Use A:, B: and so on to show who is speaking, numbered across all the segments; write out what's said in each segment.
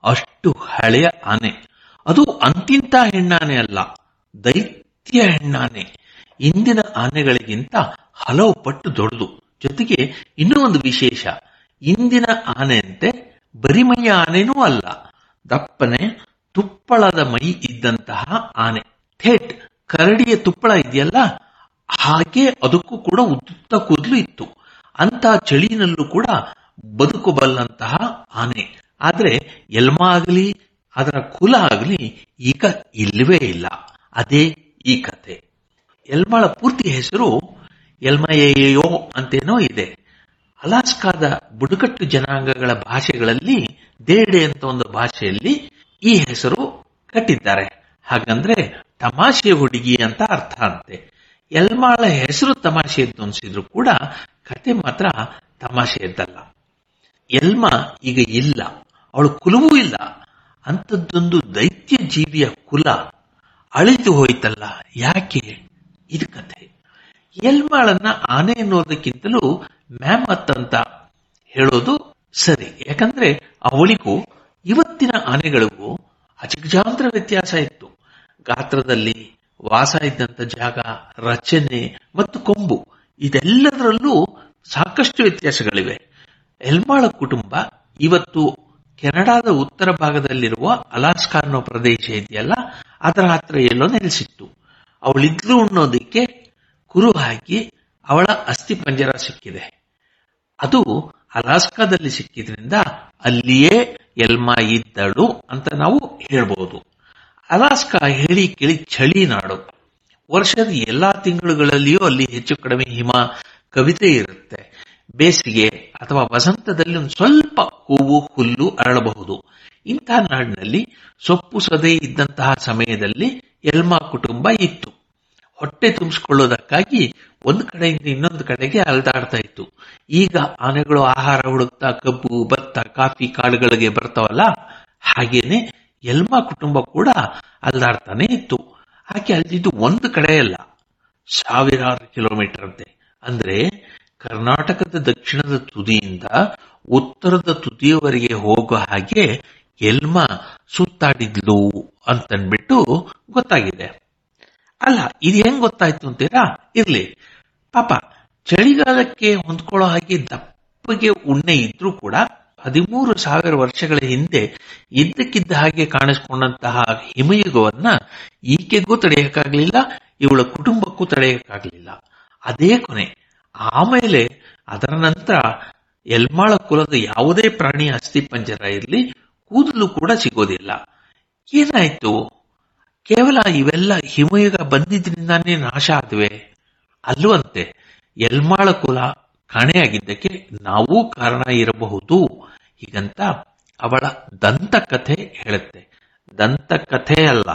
A: ಅಷ್ಟು ಹಳೆಯ ಆನೆ ಅದು ಅಂತಿಂತ ಹೆಣ್ಣಾನೆ ಅಲ್ಲ ದೈತ್ಯ ಹೆಣ್ಣಾನೆ ಇಂದಿನ ಆನೆಗಳಿಗಿಂತ ಹಲವು ಪಟ್ಟು ದೊಡ್ಡದು ಜೊತೆಗೆ ಇನ್ನೂ ಒಂದು ವಿಶೇಷ ಇಂದಿನ ಆನೆಯಂತೆ ಬರಿಮೈಯ ಆನೆನೂ ಅಲ್ಲ ದಪ್ಪನೆ ತುಪ್ಪಳದ ಮೈ ಇದ್ದಂತಹ ಆನೆ ಥೇಟ್ ಕರಡಿಯ ತುಪ್ಪಳ ಇದೆಯಲ್ಲ ಹಾಗೆ ಅದಕ್ಕೂ ಕೂಡ ಉದ್ದುತ್ತ ಕೂದಲು ಇತ್ತು ಅಂತ ಚಳಿನಲ್ಲೂ ಕೂಡ ಬದುಕಬಲ್ಲಂತಹ ಆನೆ ಆದ್ರೆ ಎಲ್ಮ ಆಗಲಿ ಅದರ ಕುಲ ಆಗಲಿ ಈಗ ಇಲ್ಲವೇ ಇಲ್ಲ ಅದೇ ಈ ಕತೆ ಎಲ್ಮಾಳ ಪೂರ್ತಿ ಹೆಸರು ಎಲ್ಮಯೇಯೋ ಅಂತೇನೋ ಇದೆ ಅಲಾಸ್ಕಾದ ಬುಡಕಟ್ಟು ಜನಾಂಗಗಳ ಭಾಷೆಗಳಲ್ಲಿ ದೇಡೆ ಅಂತ ಒಂದು ಭಾಷೆಯಲ್ಲಿ ಈ ಹೆಸರು ಕಟ್ಟಿದ್ದಾರೆ ಹಾಗಂದ್ರೆ ತಮಾಷೆ ಹುಡುಗಿ ಅಂತ ಅರ್ಥ ಅಂತೆ ಎಲ್ಮಾಳ ಹೆಸರು ತಮಾಷೆಯದ್ದು ಅನ್ಸಿದ್ರು ಕೂಡ ಕತೆ ಮಾತ್ರ ತಮಾಷೆಯದ್ದಲ್ಲ ಎಲ್ಮ ಈಗ ಇಲ್ಲ ಅವಳು ಕುಲವೂ ಇಲ್ಲ ಅಂಥದ್ದೊಂದು ದೈತ್ಯ ಜೀವಿಯ ಕುಲ ಅಳಿದು ಹೋಯ್ತಲ್ಲ ಯಾಕೆ ಇದು ಕಥೆ ಎಲ್ಮಾಳನ್ನ ಆನೆ ಅನ್ನೋದಕ್ಕಿಂತಲೂ ಮ್ಯಾಮತ್ ಅಂತ ಹೇಳೋದು ಸರಿ ಯಾಕಂದ್ರೆ ಅವಳಿಗೂ ಇವತ್ತಿನ ಆನೆಗಳಿಗೂ ಅಜಗಜಾಂತರ ವ್ಯತ್ಯಾಸ ಇತ್ತು ಗಾತ್ರದಲ್ಲಿ ವಾಸ ಇದ್ದಂತ ಜಾಗ ರಚನೆ ಮತ್ತು ಕೊಂಬು ಇದೆಲ್ಲದರಲ್ಲೂ ಸಾಕಷ್ಟು ವ್ಯತ್ಯಾಸಗಳಿವೆ ಎಲ್ಮಾಳ ಕುಟುಂಬ ಇವತ್ತು ಕೆನಡಾದ ಉತ್ತರ ಭಾಗದಲ್ಲಿರುವ ಅಲಾಸ್ಕಾ ಅನ್ನೋ ಪ್ರದೇಶ ಇದೆಯಲ್ಲ ಅದರ ಹತ್ರ ಎಲ್ಲೋ ನೆಲೆಸಿತ್ತು ಅವಳಿದ್ಲು ಅನ್ನೋದಕ್ಕೆ ಕುರು ಹಾಕಿ ಅವಳ ಅಸ್ಥಿ ಪಂಜರ ಸಿಕ್ಕಿದೆ ಅದು ಅಲಾಸ್ಕಾದಲ್ಲಿ ಸಿಕ್ಕಿದ್ರಿಂದ ಅಲ್ಲಿಯೇ ಎಲ್ಮಾ ಇದ್ದಳು ಅಂತ ನಾವು ಹೇಳ್ಬೋದು ಅಲಾಸ್ಕಾ ಹೇಳಿ ಕೇಳಿ ಚಳಿ ನಾಡು ವರ್ಷದ ಎಲ್ಲಾ ತಿಂಗಳುಗಳಲ್ಲಿಯೂ ಅಲ್ಲಿ ಹೆಚ್ಚು ಕಡಿಮೆ ಹಿಮ ಕವಿತೆ ಇರುತ್ತೆ ಬೇಸಿಗೆ ಅಥವಾ ವಸಂತದಲ್ಲಿ ಒಂದು ಸ್ವಲ್ಪ ಹೂವು ಹುಲ್ಲು ಅರಳಬಹುದು ಇಂತಹ ನಾಡಿನಲ್ಲಿ ಸೊಪ್ಪು ಸದೆ ಇದ್ದಂತಹ ಸಮಯದಲ್ಲಿ ಎಲ್ಮಾ ಕುಟುಂಬ ಇತ್ತು ಹೊಟ್ಟೆ ತುಂಬಿಸಿಕೊಳ್ಳೋದಕ್ಕಾಗಿ ಒಂದು ಕಡೆಯಿಂದ ಇನ್ನೊಂದು ಕಡೆಗೆ ಅಲ್ದಾಡ್ತಾ ಇತ್ತು ಈಗ ಆನೆಗಳು ಆಹಾರ ಹುಡುಕ್ತಾ ಕಬ್ಬು ಭತ್ತ ಕಾಫಿ ಕಾಡುಗಳಿಗೆ ಬರ್ತಾವಲ್ಲ ಹಾಗೇನೆ ಎಲ್ಮಾ ಕುಟುಂಬ ಕೂಡ ಅಲ್ದಾಡ್ತಾನೆ ಇತ್ತು ಆಕೆ ಅಲ್ದಿದ್ದು ಒಂದು ಕಡೆ ಅಲ್ಲ ಸಾವಿರಾರು ಕಿಲೋಮೀಟರ್ ಅಂತೆ ಅಂದ್ರೆ ಕರ್ನಾಟಕದ ದಕ್ಷಿಣದ ತುದಿಯಿಂದ ಉತ್ತರದ ತುದಿಯವರೆಗೆ ಹೋಗೋ ಹಾಗೆ ಎಲ್ಮ ಸುತ್ತಾಡಿದ್ಲು ಅಂತನ್ಬಿಟ್ಟು ಗೊತ್ತಾಗಿದೆ ಅಲ್ಲ ಇದು ಹೆಂಗ್ ಗೊತ್ತಾಯ್ತು ಅಂತೀರಾ ಇರ್ಲಿ ಪಾಪ ಚಳಿಗಾಲಕ್ಕೆ ಹೊಂದ್ಕೊಳ್ಳೋ ಹಾಗೆ ದಪ್ಪಗೆ ಉಣ್ಣೆ ಇದ್ರೂ ಕೂಡ ಹದಿಮೂರು ಸಾವಿರ ವರ್ಷಗಳ ಹಿಂದೆ ಇದ್ದಕ್ಕಿದ್ದ ಹಾಗೆ ಕಾಣಿಸ್ಕೊಂಡಂತಹ ಹಿಮಯುಗವನ್ನ ಈಕೆಗೂ ತಡೆಯಕ್ಕಾಗ್ಲಿಲ್ಲ ಇವಳ ಕುಟುಂಬಕ್ಕೂ ತಡೆಯಕ್ಕಾಗ್ಲಿಲ್ಲ ಅದೇ ಕೊನೆ ಆಮೇಲೆ ಅದರ ನಂತರ ಎಲ್ಮಾಳ ಕುಲದ ಯಾವುದೇ ಪ್ರಾಣಿ ಅಸ್ಥಿ ಪಂಜರ ಇರಲಿ ಕೂದಲು ಕೂಡ ಸಿಗೋದಿಲ್ಲ ಏನಾಯ್ತು ಕೇವಲ ಇವೆಲ್ಲ ಹಿಮಯುಗ ಬಂದಿದ್ರಿಂದಾನೇ ನಾಶ ಆದ್ವೆ ಅಲ್ಲವಂತೆ ಎಲ್ಮಾಳ ಕುಲ ಕಾಣೆಯಾಗಿದ್ದಕ್ಕೆ ನಾವೂ ಕಾರಣ ಇರಬಹುದು ಹೀಗಂತ ಅವಳ ದಂತಕಥೆ ಹೇಳುತ್ತೆ ದಂತಕಥೆ ಅಲ್ಲ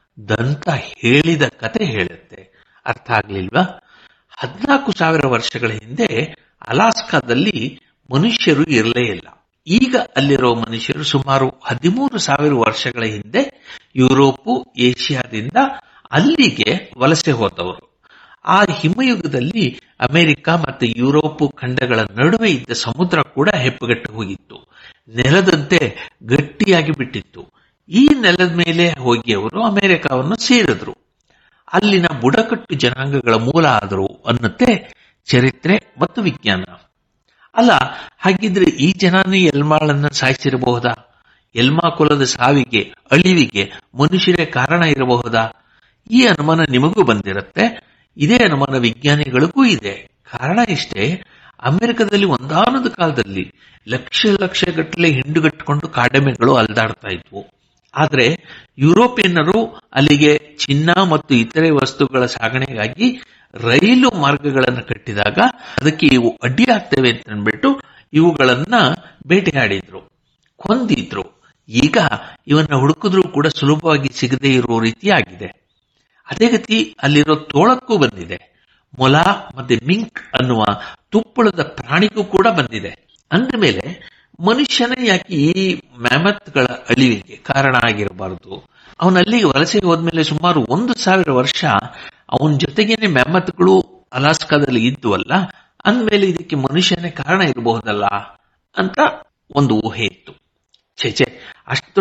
A: ದಂತ ಹೇಳಿದ ಕತೆ ಹೇಳುತ್ತೆ ಅರ್ಥ ಆಗ್ಲಿಲ್ವಾ ಹದಿನಾಲ್ಕು ಸಾವಿರ ವರ್ಷಗಳ ಹಿಂದೆ ಅಲಾಸ್ಕಾದಲ್ಲಿ ಮನುಷ್ಯರು ಇರಲೇ ಇಲ್ಲ ಈಗ ಅಲ್ಲಿರೋ ಮನುಷ್ಯರು ಸುಮಾರು ಹದಿಮೂರು ಸಾವಿರ ವರ್ಷಗಳ ಹಿಂದೆ ಯುರೋಪು ಏಷ್ಯಾದಿಂದ ಅಲ್ಲಿಗೆ ವಲಸೆ ಹೋದವರು ಆ ಹಿಮಯುಗದಲ್ಲಿ ಅಮೆರಿಕ ಮತ್ತು ಯುರೋಪು ಖಂಡಗಳ ನಡುವೆ ಇದ್ದ ಸಮುದ್ರ ಕೂಡ ಹೆಪ್ಪುಗಟ್ಟು ಹೋಗಿತ್ತು ನೆಲದಂತೆ ಗಟ್ಟಿಯಾಗಿ ಬಿಟ್ಟಿತ್ತು ಈ ನೆಲದ ಮೇಲೆ ಹೋಗಿ ಅವರು ಅಮೆರಿಕವನ್ನು ಸೇರಿದ್ರು ಅಲ್ಲಿನ ಬುಡಕಟ್ಟು ಜನಾಂಗಗಳ ಮೂಲ ಆದರು ಅನ್ನುತ್ತೆ ಚರಿತ್ರೆ ಮತ್ತು ವಿಜ್ಞಾನ ಅಲ್ಲ ಹಾಗಿದ್ರೆ ಈ ಜನಾನೇ ಎಲ್ಮಾಳನ್ನ ಸಾಯಿಸಿರಬಹುದಾ ಎಲ್ಮಾ ಕುಲದ ಸಾವಿಗೆ ಅಳಿವಿಗೆ ಮನುಷ್ಯರೇ ಕಾರಣ ಇರಬಹುದಾ ಈ ಅನುಮಾನ ನಿಮಗೂ ಬಂದಿರುತ್ತೆ ಇದೇ ಅನುಮಾನ ವಿಜ್ಞಾನಿಗಳಿಗೂ ಇದೆ ಕಾರಣ ಇಷ್ಟೇ ಅಮೆರಿಕದಲ್ಲಿ ಒಂದಾನೊಂದು ಕಾಲದಲ್ಲಿ ಲಕ್ಷ ಲಕ್ಷ ಗಟ್ಟಲೆ ಹಿಂಡುಗಟ್ಟಿಕೊಂಡು ಕಾಡೆಮೆಗಳು ಅಲ್ದಾಡ್ತಾ ಇದ್ವು ಆದ್ರೆ ಯುರೋಪಿಯನ್ನರು ಅಲ್ಲಿಗೆ ಚಿನ್ನ ಮತ್ತು ಇತರೆ ವಸ್ತುಗಳ ಸಾಗಣೆಗಾಗಿ ರೈಲು ಮಾರ್ಗಗಳನ್ನು ಕಟ್ಟಿದಾಗ ಅದಕ್ಕೆ ಇವು ಅಡ್ಡಿ ಆಗ್ತವೆ ಅಂತ ಅಂದ್ಬಿಟ್ಟು ಇವುಗಳನ್ನ ಬೇಟೆಯಾಡಿದ್ರು ಕೊಂದಿದ್ರು ಈಗ ಇವನ್ನ ಹುಡುಕಿದ್ರೂ ಕೂಡ ಸುಲಭವಾಗಿ ಸಿಗದೇ ಇರೋ ರೀತಿ ಆಗಿದೆ ಅದೇ ಗತಿ ಅಲ್ಲಿರೋ ತೋಳಕ್ಕೂ ಬಂದಿದೆ ಮೊಲ ಮತ್ತೆ ಮಿಂಕ್ ಅನ್ನುವ ತುಪ್ಪಳದ ಪ್ರಾಣಿಗೂ ಕೂಡ ಬಂದಿದೆ ಅಂದ ಮೇಲೆ ಮನುಷ್ಯನೇ ಯಾಕೆ ಈ ಮ್ಯಾಮತ್ಗಳ ಅಳಿವಿಗೆ ಕಾರಣ ಆಗಿರಬಾರದು ಅವನಲ್ಲಿ ವಲಸೆ ಹೋದ್ಮೇಲೆ ಸುಮಾರು ಒಂದು ಸಾವಿರ ವರ್ಷ ಅವನ ಜೊತೆಗೇನೆ ಮ್ಯಾಮತ್ಗಳು ಅಲಾಸ್ಕಾದಲ್ಲಿ ಇದ್ದುವಲ್ಲ ಅಂದ್ಮೇಲೆ ಇದಕ್ಕೆ ಮನುಷ್ಯನೇ ಕಾರಣ ಇರಬಹುದಲ್ಲ ಅಂತ ಒಂದು ಊಹೆ ಇತ್ತು ಛೇ ಛೇ ಅಷ್ಟು